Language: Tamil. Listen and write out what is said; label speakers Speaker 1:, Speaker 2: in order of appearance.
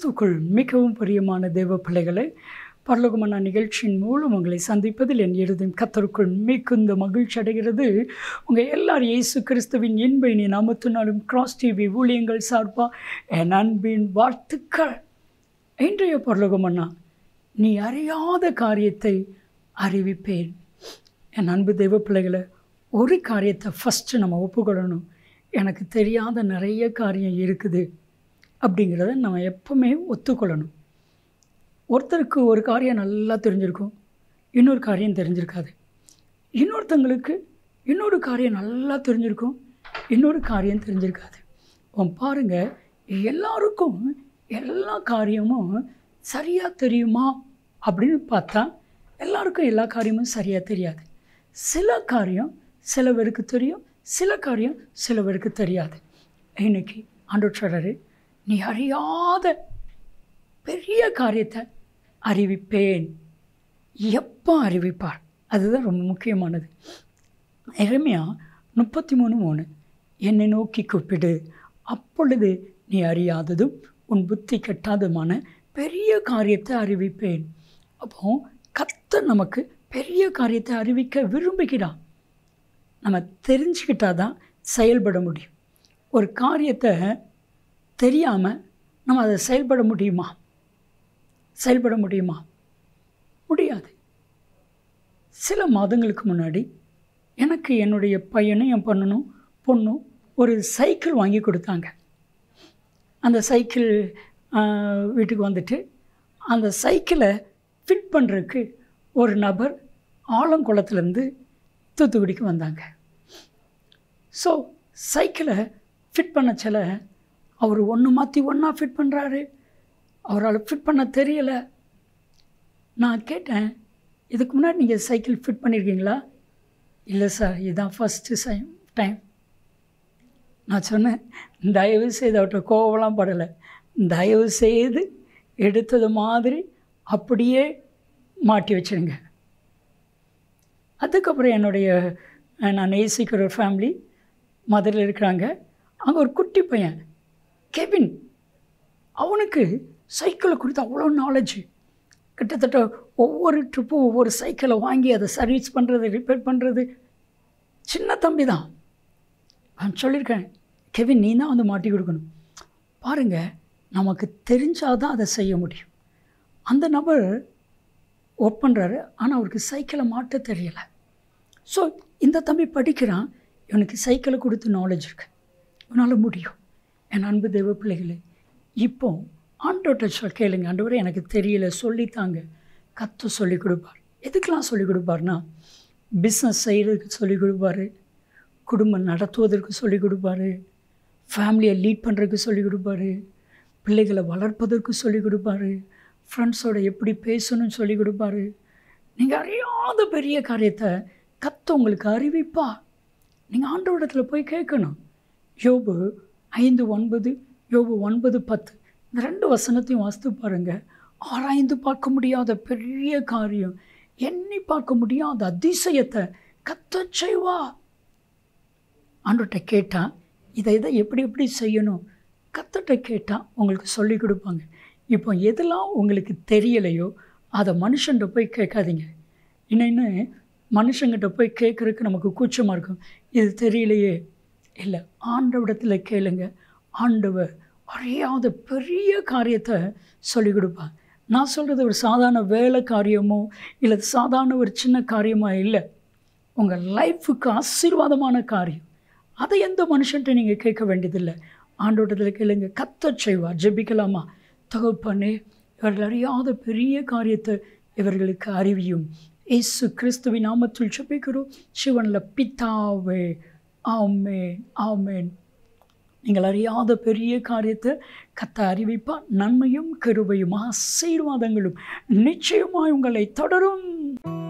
Speaker 1: கிறிஸ்துக்குள் மிகவும் பிரியமான தேவ பிள்ளைகளை பரலோகமான நிகழ்ச்சியின் மூலம் உங்களை சந்திப்பதில் என் இருதயம் கத்தருக்குள் மிகுந்த மகிழ்ச்சி அடைகிறது உங்கள் எல்லார் இயேசு கிறிஸ்துவின் இன்ப இனி நாமத்தினாலும் கிராஸ் டிவி ஊழியங்கள் சார்பாக என் அன்பின் வாழ்த்துக்கள் இன்றைய பரலோகமண்ணா நீ அறியாத காரியத்தை அறிவிப்பேன் என் அன்பு தெய்வ பிள்ளைகளை ஒரு காரியத்தை ஃபஸ்ட்டு நம்ம ஒப்புக்கொள்ளணும் எனக்கு தெரியாத நிறைய காரியம் இருக்குது அப்படிங்கிறத நம்ம எப்பவுமே ஒத்துக்கொள்ளணும் ஒருத்தருக்கு ஒரு காரியம் நல்லா தெரிஞ்சிருக்கும் இன்னொரு காரியம் தெரிஞ்சிருக்காது இன்னொருத்தங்களுக்கு இன்னொரு காரியம் நல்லா தெரிஞ்சிருக்கும் இன்னொரு காரியம் தெரிஞ்சிருக்காது அவன் பாருங்கள் எல்லாருக்கும் எல்லா காரியமும் சரியாக தெரியுமா அப்படின்னு பார்த்தா எல்லாருக்கும் எல்லா காரியமும் சரியாக தெரியாது சில காரியம் சில பேருக்கு தெரியும் சில காரியம் சில பேருக்கு தெரியாது இன்னைக்கு ஆண்டவர் சொல்கிறாரு நீ அறியாத பெரிய காரியத்தை அறிவிப்பேன் எப்போ அறிவிப்பார் அதுதான் ரொம்ப முக்கியமானது எளிமையா முப்பத்தி மூணு மூணு என்னை நோக்கி கூப்பிடு அப்பொழுது நீ அறியாததும் உன் புத்தி கெட்டாததுமான பெரிய காரியத்தை அறிவிப்பேன் அப்போ கத்த நமக்கு பெரிய காரியத்தை அறிவிக்க விரும்புகிறான் நம்ம தெரிஞ்சுக்கிட்டால் தான் செயல்பட முடியும் ஒரு காரியத்தை தெரியாமல் நம்ம அதை செயல்பட முடியுமா செயல்பட முடியுமா முடியாது சில மாதங்களுக்கு முன்னாடி எனக்கு என்னுடைய பையனும் என் பொண்ணும் பொண்ணும் ஒரு சைக்கிள் வாங்கி கொடுத்தாங்க அந்த சைக்கிள் வீட்டுக்கு வந்துட்டு அந்த சைக்கிளை ஃபிட் பண்ணுறதுக்கு ஒரு நபர் ஆலங்குளத்துலேருந்து தூத்துக்குடிக்கு வந்தாங்க ஸோ சைக்கிளை ஃபிட் பண்ண சில அவர் ஒன்று மாற்றி ஒன்றா ஃபிட் பண்ணுறாரு அவரால் ஃபிட் பண்ண தெரியலை நான் கேட்டேன் இதுக்கு முன்னாடி நீங்கள் சைக்கிள் ஃபிட் பண்ணியிருக்கீங்களா இல்லை சார் இதுதான் ஃபஸ்ட்டு சை டைம் நான் சொன்னேன் தயவு செய்து அவர்கிட்ட கோவலாம் படலை தயவு செய்து எடுத்தது மாதிரி அப்படியே மாட்டி வச்சுருங்க அதுக்கப்புறம் என்னுடைய நான் நேசிக்கிற ஒரு ஃபேமிலி மதுரையில் இருக்கிறாங்க அங்கே ஒரு குட்டி பையன் கெவின் அவனுக்கு சைக்கிளை கொடுத்து அவ்வளோ நாலேஜ் கிட்டத்தட்ட ஒவ்வொரு ட்ரிப்பும் ஒவ்வொரு சைக்கிளை வாங்கி அதை சர்வீஸ் பண்ணுறது ரிப்பேர் பண்ணுறது சின்ன தம்பி தான் நான் சொல்லியிருக்கேன் கெவின் நீ தான் வந்து மாட்டி கொடுக்கணும் பாருங்கள் நமக்கு தெரிஞ்சால் தான் அதை செய்ய முடியும் அந்த நபர் ஒர்க் பண்ணுறாரு ஆனால் அவருக்கு சைக்கிளை மாட்ட தெரியலை ஸோ இந்த தம்பி படிக்கிறான் இவனுக்கு சைக்கிளை கொடுத்து நாலேஜ் இருக்கு இவனால் முடியும் என் அன்பு தெய்வ பிள்ளைகளே இப்போ ஆண்டோட்ட சொல் கேளுங்க ஆண்டவரே எனக்கு தெரியல சொல்லித்தாங்க கற்று சொல்லி கொடுப்பார் எதுக்கெலாம் சொல்லி கொடுப்பார்னா பிஸ்னஸ் செய்கிறதுக்கு சொல்லி கொடுப்பாரு குடும்பம் நடத்துவதற்கு சொல்லி கொடுப்பாரு ஃபேமிலியை லீட் பண்ணுறதுக்கு சொல்லி கொடுப்பாரு பிள்ளைகளை வளர்ப்பதற்கு சொல்லி கொடுப்பாரு ஃப்ரெண்ட்ஸோட எப்படி பேசணும்னு சொல்லி கொடுப்பாரு நீங்கள் அறியாத பெரிய காரியத்தை கத்த உங்களுக்கு அறிவிப்பா நீங்கள் ஆண்டவரிடத்தில் போய் கேட்கணும் யோபு ஐந்து ஒன்பது யோபு ஒன்பது பத்து இந்த ரெண்டு வசனத்தையும் வாசித்து பாருங்கள் ஆராய்ந்து பார்க்க முடியாத பெரிய காரியம் எண்ணி பார்க்க முடியாத அதிசயத்தை கத்த செய்வா ஆண்டோட்ட கேட்டால் இதை இதை எப்படி எப்படி செய்யணும் கத்தட்ட கேட்டால் உங்களுக்கு சொல்லி கொடுப்பாங்க இப்போ எதெல்லாம் உங்களுக்கு தெரியலையோ அதை மனுஷன்கிட்ட போய் கேட்காதீங்க இன்னொன்று மனுஷங்கிட்ட போய் கேட்குறதுக்கு நமக்கு கூச்சமாக இருக்கும் இது தெரியலையே இல்லை ஆண்டவிடத்தில் கேளுங்க ஆண்டவர் அறியாத பெரிய காரியத்தை சொல்லிக் கொடுப்பாங்க நான் சொல்கிறது ஒரு சாதாரண வேலை காரியமோ இல்லை சாதாரண ஒரு சின்ன காரியமோ இல்லை உங்கள் லைஃபுக்கு ஆசீர்வாதமான காரியம் அதை எந்த மனுஷன்ட்ட நீங்கள் கேட்க வேண்டியதில்லை ஆண்டோட்டத்தில் கேளுங்க கத்த செய்வார் ஜெபிக்கலாமா தகப்பனே இவர்கள் அறியாத பெரிய காரியத்தை இவர்களுக்கு அறிவியும் இயேசு கிறிஸ்துவின் நாமத்தில் ஜெபிக்கிறோம் சிவனில் பித்தாவே ஆமேன் ஆமேன் நீங்கள் அறியாத பெரிய காரியத்தை கத்த அறிவிப்பா நன்மையும் கருவையும் ஆசீர்வாதங்களும் நிச்சயமாய் உங்களை தொடரும்